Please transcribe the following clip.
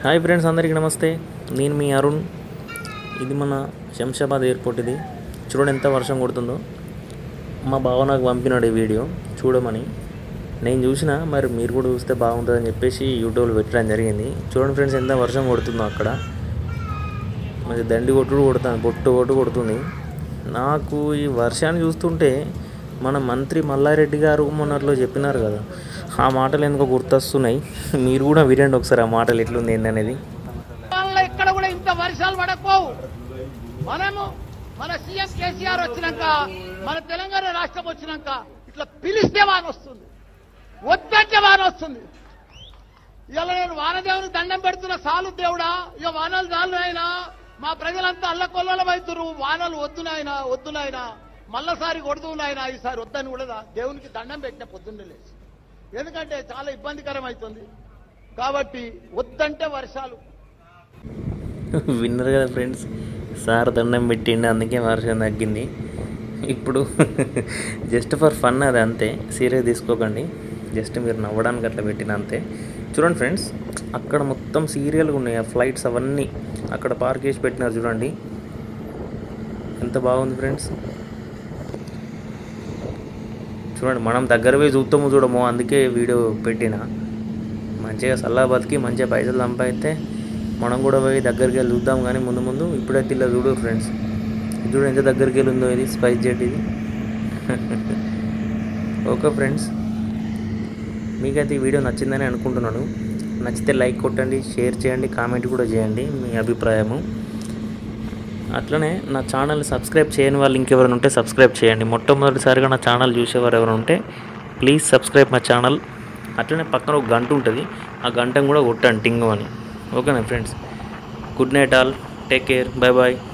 hi friends అందరికీ నమస్తే నేను మీ అరుణ్ ఇది మన శంషాబాద్ ఎయిర్పోర్ట్ ఇది చూడండి ఎంత వర్షం కొడుతుందో మా బావ నాకు పంపినాడు ఈ వీడియో చూడమని నేను చూసిన మరి మీరు కూడా చూస్తే బాగుంటుందని చెప్పేసి యూట్యూబ్లో పెట్టడం జరిగింది చూడండి ఫ్రెండ్స్ ఎంత వర్షం కొడుతుందో అక్కడ మరి దండి కొట్టుడు కొడుతుంది పొట్టు కొట్టు కొడుతుంది నాకు ఈ వర్షాన్ని చూస్తుంటే మన మంత్రి మల్లారెడ్డి గారు మొన్నట్లో చెప్పినారు కదా ఆ మాటలు ఎందుకో గుర్తొస్తున్నాయి మీరు కూడా వినండి ఒకసారి ఆ మాటలు ఎట్లుంది ఏందనేది వల్ల ఇక్కడ కూడా ఇంత వర్షాలు పడకపోవు మనము మన సీఎం కేసీఆర్ వచ్చినాక మన తెలంగాణ రాష్ట్రం వచ్చినాక ఇట్లా పిలిస్తే వాన వస్తుంది వద్దంటే వాన వస్తుంది ఇలా నేను వానదేవుని దండం పెడుతున్న సాలు దేవుడా ఇక వానలు చాలు అయినా మా ప్రజలంతా అల్లకొల్లలం అవుతున్నారు వానలు వద్దునాయన వద్దునాయన మళ్ళసారి కొడుతున్నాయన ఈసారి వద్దని కూడా దేవునికి దండం పెట్టిన పొద్దున్నే లేచి ఎందుకంటే చాలా ఇబ్బందికరం అవుతుంది కాబట్టి వద్దంటే వర్షాలు విన్నర్ కదా ఫ్రెండ్స్ సార్ దండం పెట్టిండి అందుకే వర్షం తగ్గింది ఇప్పుడు జస్ట్ ఫర్ ఫన్ అది అంతే సీరియస్ తీసుకోకండి జస్ట్ మీరు నవ్వడానికి అట్లా పెట్టిన అంతే చూడండి ఫ్రెండ్స్ అక్కడ మొత్తం సీరియల్గా ఉన్నాయి ఆ ఫ్లైట్స్ అవన్నీ అక్కడ పార్క్ చేసి పెట్టినారు చూడండి ఎంత బాగుంది ఫ్రెండ్స్ చూడండి మనం దగ్గర పోయి చూస్తాము చూడము అందుకే వీడియో పెట్టిన మంచిగా సల్లా బతికి మంచిగా పైసలు సంపాదిస్తే మనం కూడా పోయి దగ్గరికి వెళ్ళి చూద్దాం కానీ ముందు ముందు ఇప్పుడైతే ఇలా చూడు ఫ్రెండ్స్ ఇది చూడు ఎంత దగ్గరికి వెళ్ళి ఉందో ఇది స్పైస్ జెట్ ఇది ఓకే ఫ్రెండ్స్ మీకైతే ఈ వీడియో నచ్చిందని అనుకుంటున్నాను నచ్చితే లైక్ కొట్టండి షేర్ చేయండి కామెంట్ కూడా చేయండి మీ అభిప్రాయము అట్లనే నా ఛానల్ సబ్స్క్రైబ్ చేయని వాళ్ళు ఇంకెవరైనా ఉంటే సబ్స్క్రైబ్ చేయండి మొట్టమొదటిసారిగా నా ఛానల్ చూసేవారు ఎవరైనా ఉంటే ప్లీజ్ సబ్స్క్రైబ్ మై ఛానల్ అట్లనే పక్కన ఒక గంట ఉంటుంది ఆ గంటను కూడా కొట్టండి టింగు అని ఓకేనా friends good night all take care bye bye